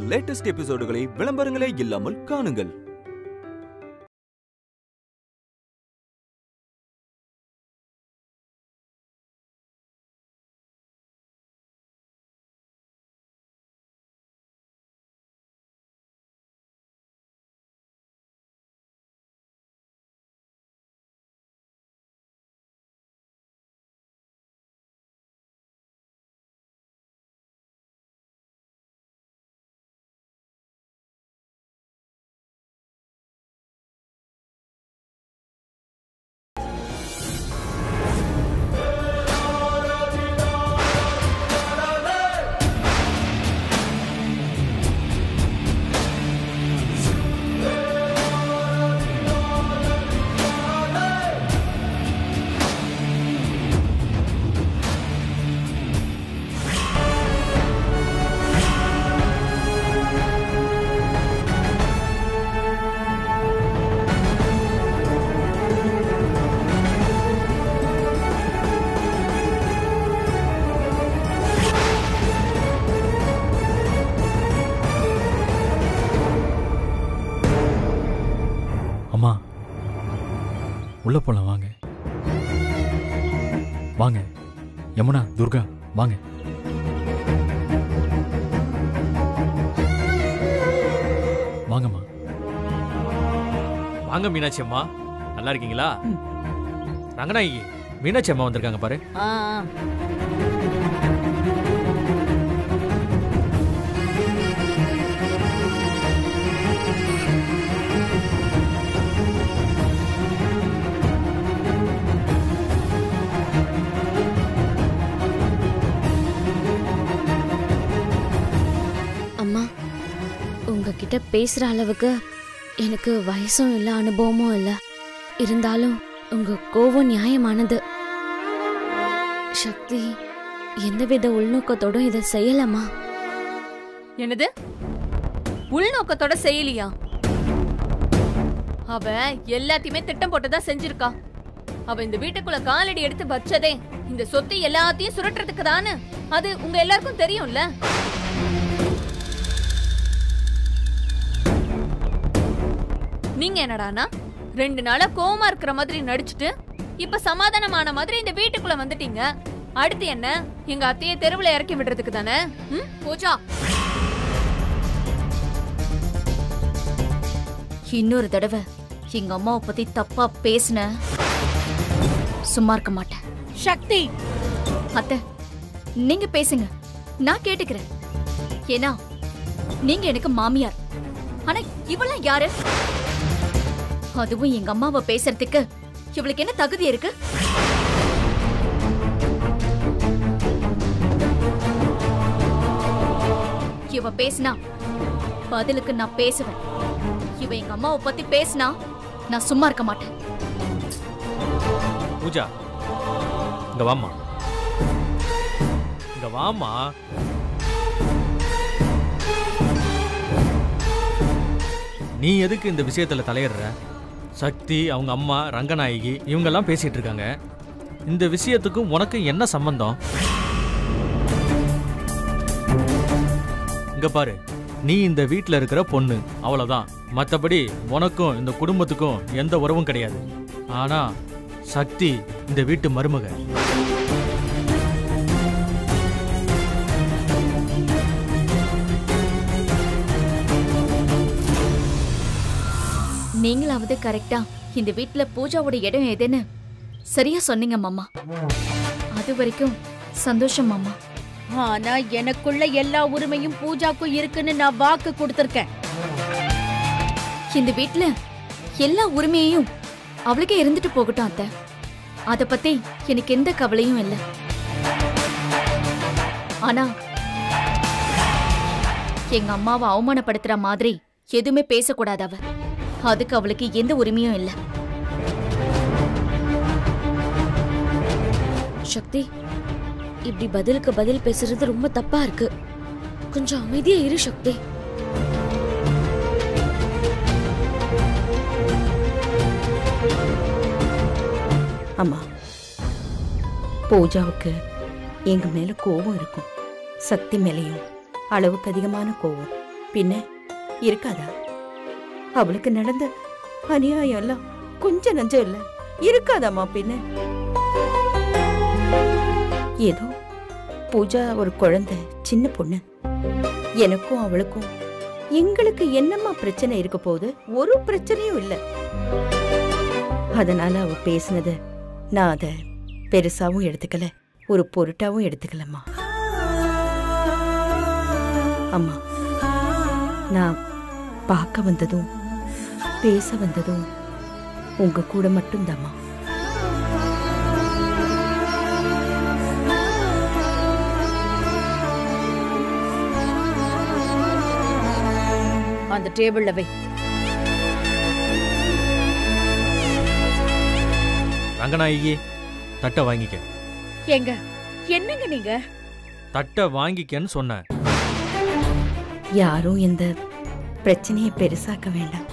Latest எபிசோடுகளை விளம்பரங்களே இல்லாமல் காணுங்கள் அம்மா உள்ள போலாம் வாங்க வாங்க யமுனா துர்கா வாங்க வாங்கம்மா வாங்க மீனாட்சி அம்மா நல்லா இருக்கீங்களா ரங்கநாயகி மீனாட்சி அம்மா வந்திருக்காங்க பாரு ஆ ஆ. அம்மா உங்ககிட்ட பேசுற அளவுக்கு எனக்கு வயசும் இல்ல அனுபவமும் இல்ல இருந்தாலும் உங்க கோவம் நியாயமானது சக்தி எந்தவித உள்நோக்கத்தோடும் இதை செய்யலம்மா என்னது உள்நோக்கத்தோட செய்யலியா அவ எல்லாத்தையுமே திட்டம் போட்டுதான் செஞ்சிருக்கா அவ இந்த வீட்டுக்குள்ள காலடி எடுத்து வச்சதே இந்த சொத்து எல்லாத்தையும் சுரட்டுறதுக்கு தானே அது உங்க எல்லாருக்கும் தெரியும்ல நீங்க என்னடானா ரெண்டு நாளா கோவமா இருக்கிற மாதிரி நடிச்சுட்டு இப்ப சமாதானமான மாதிரி இந்த வீட்டுக்குள்ள வந்துட்டீங்க அடுத்து என்ன எங்க அத்தையை தெருவுல இறக்கி விடுறதுக்கு தானே ம்? பூஜா இன்னொரு தடவை எங்க அம்மாவை பத்தி தப்பா பேசின சும்மா இருக்க மாட்டேன் சக்தி அத்தை நீங்க பேசுங்க நான் கேட்டுக்கிறேன் ஏன்னா நீங்க எனக்கு மாமியார் ஆனா இவெல்லாம் யாரு அதுவும் எங்க அம்மாவை பேசுறதுக்கு இவளுக்கு என்ன தகுதி இருக்கு இவ பேசினா பதிலுக்கு நான் பேசுவேன் இவ எங்க அம்மாவை பத்தி பேசினா நான் சும்மா இருக்க மாட்டேன் பூஜா இங்க வாம்மா இங்க வாம்மா நீ எதுக்கு இந்த விஷயத்துல தலையிடுற சக்தி அவங்க அம்மா ரங்கநாயகி இவங்கெல்லாம் பேசிட்டு இருக்காங்க இந்த விஷயத்துக்கும் உனக்கு என்ன சம்பந்தம் இங்க பாரு நீ இந்த வீட்ல இருக்கிற பொண்ணு அவ்வளவுதான் மத்தபடி உனக்கும் இந்த குடும்பத்துக்கும் எந்த உறவும் கிடையாது ஆனா சக்தி இந்த வீட்டு மருமக நீங்களாவது கரெக்டா இந்த வீட்ல பூஜாவோட இடம் எதுன்னு சரியா சொன்னீங்க மாமா அது வரைக்கும் சந்தோஷம் மாமா ஆனா எனக்குள்ள எல்லா உரிமையும் பூஜாக்கும் இருக்குன்னு நான் வாக்கு கொடுத்திருக்கேன் இந்த வீட்ல எல்லா உரிமையையும் அவளுக்கே இருந்துட்டு போகட்டும் அத்தை அத பத்தி எனக்கு எந்த கவலையும் இல்ல ஆனா எங்க அம்மாவை அவமானப்படுத்துற மாதிரி எதுவுமே பேசக்கூடாது அவ அதுக்கு அவளுக்கு எந்த உரிமையும் இல்ல சக்தி இப்படி பதிலுக்கு பதில் பேசுறது ரொம்ப தப்பா இருக்கு கொஞ்சம் அமைதியா இரு சக்தி அம்மா பூஜாவுக்கு எங்க மேல கோபம் இருக்கும் சக்தி மேலையும் அளவுக்கு அதிகமான கோபம் பின்ன இருக்காதா அவளுக்கு நடந்த அநியாயம் எல்லாம் கொஞ்சம் நஞ்சம் இல்ல இருக்காதாம்மா பின்ன ஏதோ பூஜா ஒரு குழந்தை சின்ன பொண்ணு எனக்கும் அவளுக்கும் எங்களுக்கு என்னம்மா பிரச்சனை இருக்க போகுது ஒரு பிரச்சனையும் இல்ல அதனால அவ பேசினத நான் அத பெருசாவும் எடுத்துக்கல ஒரு பொருட்டாவும் எடுத்துக்கலம்மா அம்மா நான் பார்க்க வந்ததும் பேச வந்ததும் உங்க கூட மட்டும்தாம்மா அந்த டேபிள்ல வை ரங்கநாயகி தட்டை வாங்கிக்க ஏங்க என்னங்க நீங்க தட்டை வாங்கிக்கன்னு சொன்னேன் யாரும் இந்த பிரச்சனையை பெருசாக்க வேண்டாம்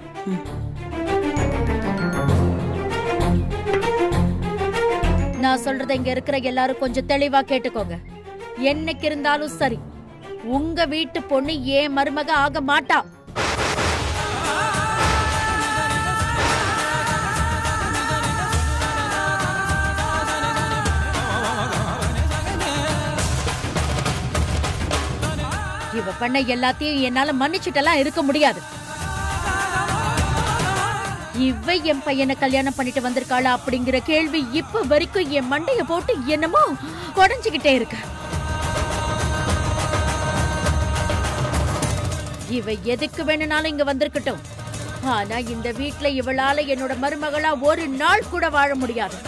நான் சொல்றத இங்க இருக்கிற எல்லாரும் கொஞ்சம் தெளிவா கேட்டுக்கோங்க என்னைக்கு இருந்தாலும் சரி உங்க வீட்டு பொண்ணு ஏன் மருமக ஆக மாட்டா இவ பண்ண எல்லாத்தையும் என்னால மன்னிச்சுட்டெல்லாம் இருக்க முடியாது இவ என் பையனை கல்யாணம் பண்ணிட்டு வந்திருக்காளா அப்படிங்கிற கேள்வி இப்ப வரைக்கும் என் மண்டைய போட்டு என்னமோ குடஞ்சுகிட்டே இருக்கு இவ எதுக்கு வேணும்னாலும் இங்க வந்திருக்கட்டும் ஆனா இந்த வீட்ல இவளால என்னோட மருமகளா ஒரு நாள் கூட வாழ முடியாது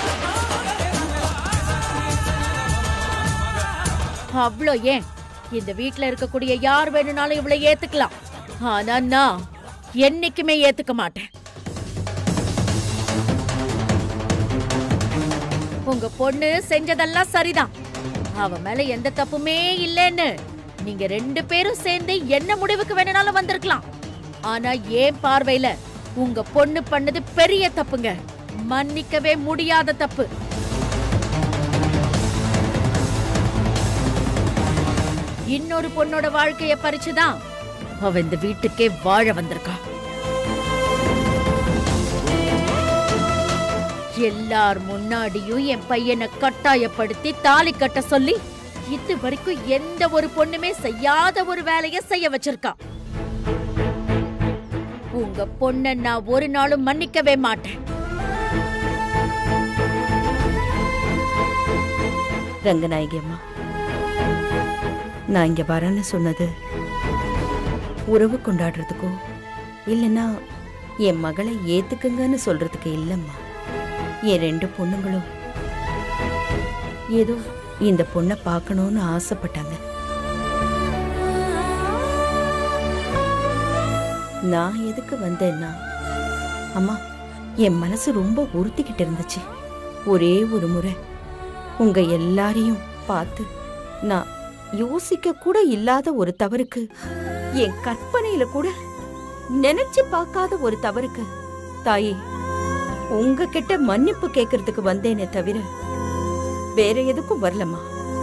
அவ்வளோ ஏன் இந்த வீட்ல இருக்கக்கூடிய யார் வேணும்னாலும் இவளை ஏத்துக்கலாம் ஆனா நான் என்னைக்குமே ஏத்துக்க மாட்டேன் உங்க பொண்ணு செஞ்சதெல்லாம் சரிதான் அவ மேல எந்த தப்புமே இல்லைன்னு நீங்க ரெண்டு பேரும் சேர்ந்து என்ன முடிவுக்கு வேணும்னாலும் வந்திருக்கலாம் ஆனா ஏன் பார்வையில உங்க பொண்ணு பண்ணது பெரிய தப்புங்க மன்னிக்கவே முடியாத தப்பு இன்னொரு பொண்ணோட வாழ்க்கைய பறிச்சுதான் அவ இந்த வீட்டுக்கே வாழ வந்திருக்கா எல்லார் முன்னாடியும் என் பையனை கட்டாயப்படுத்தி தாலி கட்ட சொல்லி இது வரைக்கும் எந்த ஒரு பொண்ணுமே செய்யாத ஒரு வேலைய செய்ய வச்சிருக்கா உங்க பொண்ண நான் ஒரு நாளும் மன்னிக்கவே மாட்டேன் ரங்கநாயகி அம்மா நான் இங்க வரேன்னு சொன்னது உறவு கொண்டாடுறதுக்கோ இல்லைன்னா என் மகளை ஏத்துக்குங்கன்னு சொல்றதுக்கு இல்லம்மா என் ரெண்டு பொண்ணுங்களும் ஏதோ இந்த பொண்ணை பார்க்கணும்னு ஆசைப்பட்டாங்க நான் எதுக்கு வந்தேன்னா அம்மா என் மனசு ரொம்ப உறுத்திக்கிட்டு இருந்துச்சு ஒரே ஒரு முறை உங்க எல்லாரையும் பார்த்து நான் யோசிக்க கூட இல்லாத ஒரு தவறுக்கு என் கற்பனையில கூட நினைச்சு பார்க்காத ஒரு தவறுக்கு தாயே உங்ககிட்ட மன்னிப்பு கேட்கறதுக்கு வந்தேனே தவிர வேற எதுக்கும் வரலம்மா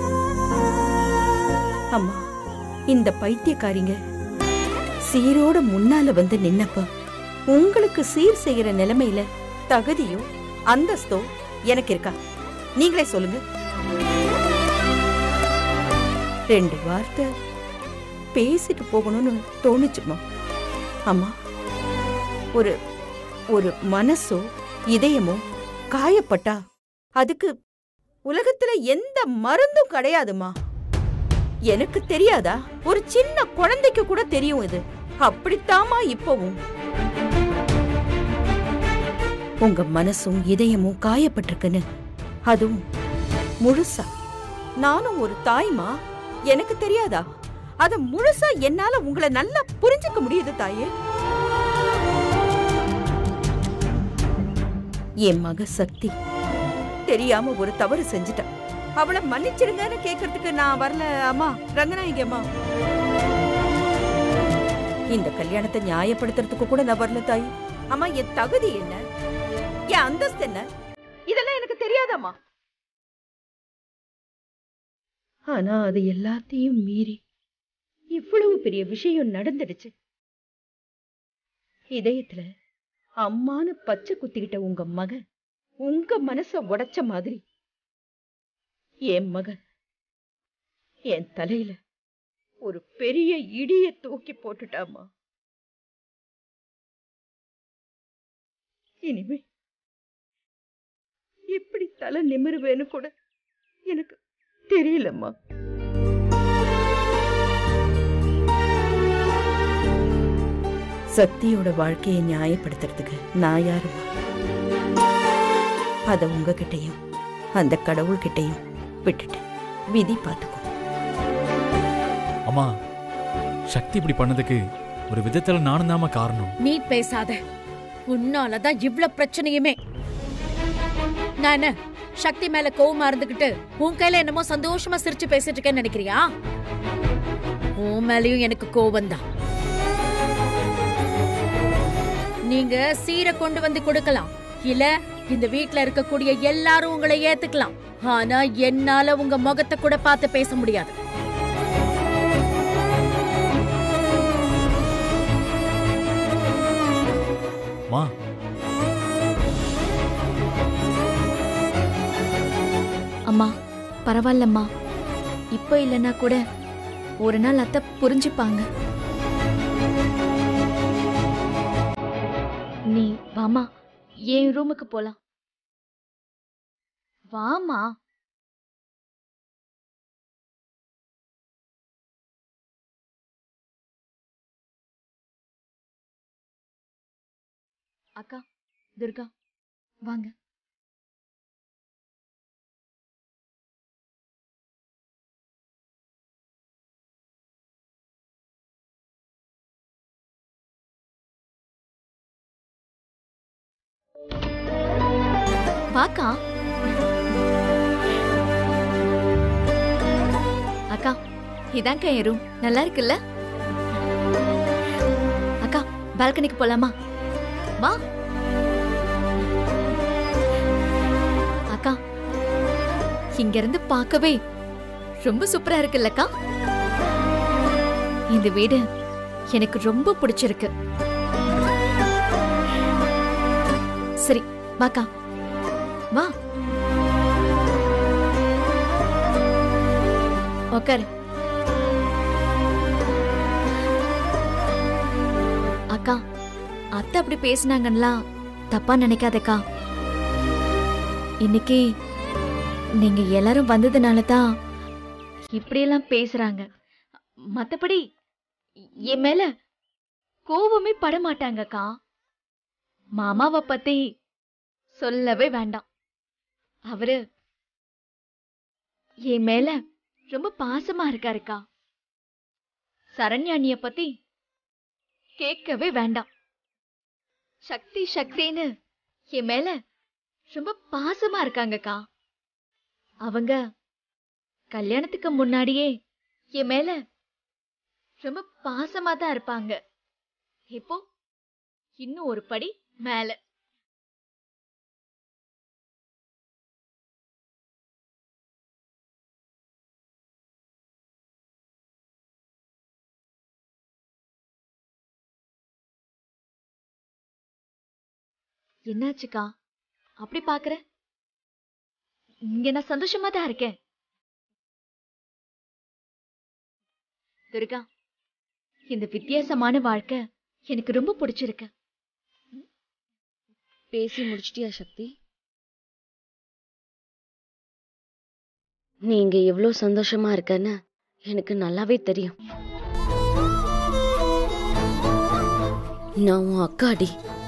அம்மா இந்த பைத்தியக்காரிங்க சீரோட முன்னால வந்து நின்னப்ப உங்களுக்கு சீர் செய்யற நிலைமையில தகுதியோ அந்தஸ்தோ எனக்கு இருக்கா நீங்களே சொல்லுங்க ரெண்டு வார்த்தை பேசிட்டு போகணும்னு தோணுச்சுமா அம்மா ஒரு ஒரு மனசோ இதயமோ காயப்பட்டா அதுக்கு உலகத்துல எந்த மருந்தும் கிடையாதுமா எனக்கு தெரியாதா ஒரு சின்ன குழந்தைக்கு கூட தெரியும் இது அப்படித்தாமா இப்பவும் உங்க மனசும் இதயமும் காயப்பட்டிருக்குன்னு அதுவும் முழுசா நானும் ஒரு தாய்மா எனக்கு தெரியாதா அத முழுசா என்னால உங்களை நல்லா புரிஞ்சுக்க முடியுது தாயே என் மக சக்தி தெரியாம ஒரு தவறு செஞ்சுட்டா அவளை மன்னிச்சிருங்கன்னு கேக்குறதுக்கு நான் வரல அம்மா ரங்கநாயகி அம்மா இந்த கல்யாணத்தை நியாயப்படுத்துறதுக்கு கூட நான் வரல தாய் அம்மா என் தகுதி என்ன என் அந்தஸ்து என்ன இதெல்லாம் எனக்கு தெரியாதாம்மா ஆனா அது எல்லாத்தையும் மீறி இவ்வளவு பெரிய விஷயம் நடந்துடுச்சு இதயத்துல அம்மான்னு பச்சை குத்திக்கிட்ட உங்க மகன் உங்க மனச உடைச்ச மாதிரி என் மகன் என் தலையில ஒரு பெரிய இடிய தூக்கி போட்டுட்டாமா இனிமே எப்படி தலை நிமிருவேன்னு கூட எனக்கு தெரியலம்மா சக்தியோட வாழ்க்கையை நியாயப்படுத்துறதுக்கு நான் யாருமா அத உங்ககிட்டயும் அந்த கடவுள்கிட்டயும் விட்டுட்டேன் விதி பார்த்துக்கோ அம்மா சக்தி இப்படி பண்ணதுக்கு ஒரு விதத்துல நானும் தாம்மா காரணம் நீ பேசாத உன்னாலதான் இவ்ளோ பிரச்சனையுமே நான் என்ன சக்தி மேல கோவமா இருந்துகிட்டு உன் கையில என்னமோ சந்தோஷமா சிரிச்சு பேசிட்டு இருக்கேன்னு நினைக்கிறியா உன் மேலயும் எனக்கு கோவம் தான் நீங்க சீரை கொண்டு வந்து கொடுக்கலாம் இல்ல இந்த வீட்ல இருக்கக்கூடிய எல்லாரும் உங்களை ஏத்துக்கலாம் ஆனா என்னால உங்க முகத்தை கூட பார்த்து பேச முடியாது மா அம்மா பரவாயில்லம்மா இப்போ இல்லைன்னா கூட ஒரு நாள் அத்தை புரிஞ்சுப்பாங்க நீ வாமா என் ரூமுக்கு போலாம் வாமா அக்கா துர்கா வாங்க வாக்கா அக்கா இதான்க்கா என் ரூம் நல்லா இருக்குல்ல அக்கா பால்கனிக்கு போலாமா வா அக்கா இங்க இருந்து பார்க்கவே ரொம்ப சூப்பரா இருக்குல்லக்கா இந்த வீடு எனக்கு ரொம்ப பிடிச்சிருக்கு சரி வாக்கா வா உக்காரு அக்கா அத்தை அப்படி பேசினாங்கன்னா தப்பா நினைக்காதக்கா இன்னைக்கு நீங்க எல்லாரும் வந்ததுனால தான் இப்படியெல்லாம் பேசுறாங்க மத்தபடி என் மேல கோவமே பட மாட்டாங்கக்கா மாமாவை பத்தி சொல்லவே வேண்டாம் அவரு என் மேல ரொம்ப பாசமா இருக்காருக்கா சரண்யாணிய பத்தி கேட்கவே வேண்டாம் சக்தி சக்தின்னு என் மேல ரொம்ப பாசமா இருக்காங்கக்கா அவங்க கல்யாணத்துக்கு முன்னாடியே என் மேல ரொம்ப பாசமா தான் இருப்பாங்க இப்போ இன்னும் ஒரு படி மேல என்னாச்சுக்கா அப்படி பாக்குற இங்க நான் சந்தோஷமா தான் இருக்கேன் துர்கா இந்த வித்தியாசமான வாழ்க்கை எனக்கு ரொம்ப பிடிச்சிருக்கு பேசி முடிச்சிட்டியா சக்தி நீ இங்க எவ்வளோ சந்தோஷமா இருக்கன்னு எனக்கு நல்லாவே தெரியும் நான் உன் அக்காடி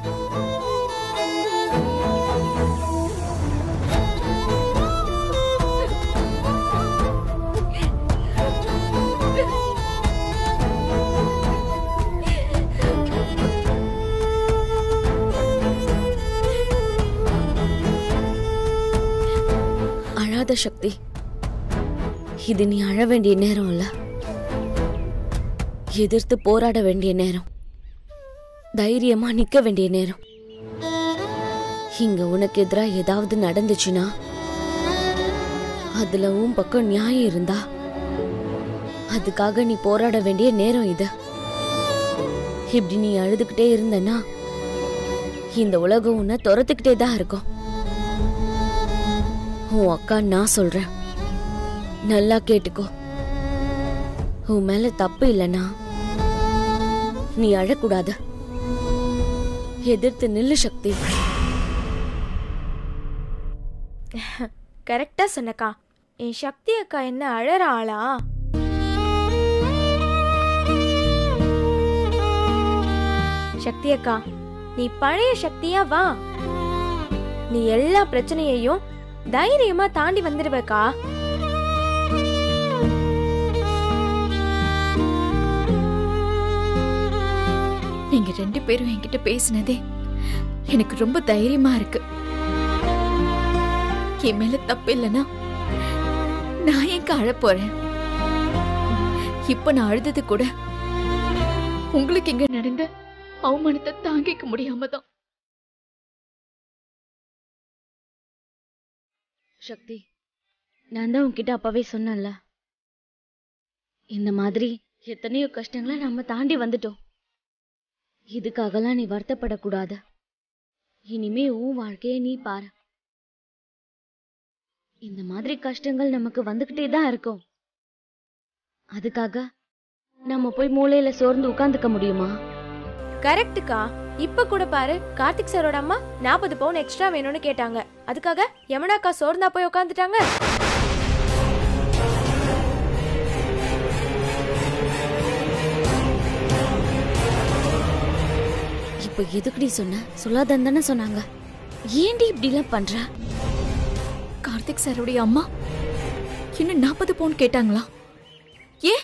அழாத சக்தி இது நீ அழ வேண்டிய நேரம் இல்ல எதிர்த்து போராட வேண்டிய நேரம் தைரியமா நிக்க வேண்டிய நேரம் இங்க உனக்கு எதிரா ஏதாவது நடந்துச்சுன்னா அதுல உன் பக்கம் நியாயம் இருந்தா அதுக்காக நீ போராட வேண்டிய நேரம் இது இப்படி நீ அழுதுகிட்டே இருந்தனா இந்த உலகம் உன்னை துரத்துக்கிட்டே தான் இருக்கும் உன் அக்கா நான் சொல்றேன் நல்லா கேட்டுக்கோ உன் மேல தப்பு இல்லனா நீ அழக்கூடாது எதிர்த்து நில்லு சக்தி கரெக்டா சொன்னக்கா என் சக்தி அக்கா என்ன அழற ஆளா சக்தி அக்கா நீ பழைய சக்தியா வா நீ எல்லா பிரச்சனையையும் தைரியமா தாண்டி வந்துடுவக்கா நீங்க ரெண்டு பேரும் என்கிட்ட பேசினதே எனக்கு ரொம்ப தைரியமா இருக்கு என் மேல தப்பு இல்லைன்னா நான் எங்க அழப் போறேன் இப்ப நான் அழுதது கூட உங்களுக்கு இங்க நடந்த அவமானத்தை தாங்கிக்க முடியாம தான் சக்தி நான் தான் உன்கிட்ட அப்பவே சொன்னேன்ல இந்த மாதிரி எத்தனையோ கஷ்டங்களை நம்ம தாண்டி வந்துட்டோம் இதுக்காகலாம் நீ வருத்தப்படக்கூடாது இனிமே உன் வாழ்க்கையை நீ பாரு இந்த மாதிரி கஷ்டங்கள் நமக்கு வந்துகிட்டே தான் இருக்கும் அதுக்காக நம்ம போய் மூலையில சோர்ந்து உட்கார்ந்துக்க முடியுமா கரெக்டுக்கா இப்ப கூட பாரு கார்த்திக் சாரோட அம்மா நாற்பது பவுன் எக்ஸ்ட்ரா வேணும்னு கேட்டாங்க அதுக்காக யமுனாக்கா சோர்ந்தா போய் உட்காந்துட்டாங்க இப்ப எதுக்குடி சொன்ன சொல்லாதன்னு தானே சொன்னாங்க ஏன்டி இப்படிலாம் பண்ற கார்த்திக் சாருடைய அம்மா இன்னும் நாற்பது பவுன் கேட்டாங்களா ஏ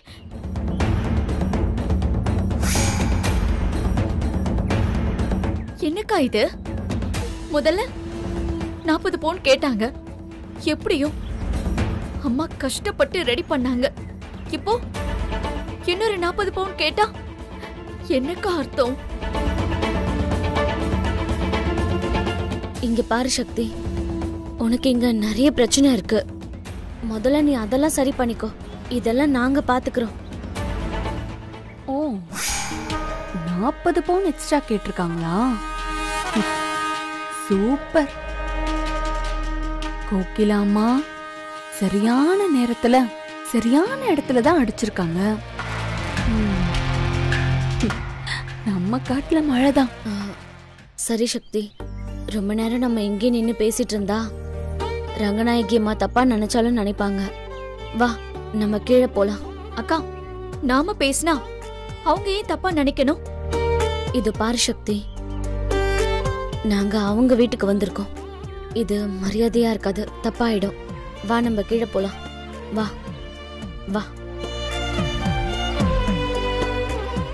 என்னக்கா இது முதல்ல நாற்பது பவுன் கேட்டாங்க எப்படியோ அம்மா கஷ்டப்பட்டு ரெடி பண்ணாங்க இப்போ இன்னொரு நாற்பது பவுன் கேட்டா என்னக்கா அர்த்தம் இங்க பாரு சக்தி உனக்கு இங்க நிறைய பிரச்சனை இருக்கு முதல்ல நீ அதெல்லாம் சரி பண்ணிக்கோ இதெல்லாம் நாங்க பாத்துக்கிறோம் ஓ நாற்பது பவுன் எக்ஸ்ட்ரா கேட்டிருக்காங்களா சூப்பர் கோகிலாமா சரியான நேரத்துல சரியான இடத்துல தான் அடிச்சிருக்காங்க ம். நம்ம காட்டுல மழைதான் ஆ, சரி சக்தி ரொம்ப நேரம் நம்ம இங்கே நின்னு பேசிட்டு இருந்தா ரங்கநாயகி அம்மா தப்பா நினைச்சாலும் நினைப்பாங்க வா நம்ம கீழே போலாம் அக்கா நாம பேசினா அவங்க ஏன் தப்பா நினைக்கணும் இது பாரு சக்தி நாங்க அவங்க வீட்டுக்கு வந்திருக்கோம் இது மரியாதையா இருக்காது தப்பாயிடும் வா நம்ம கீழே போலாம் வா வா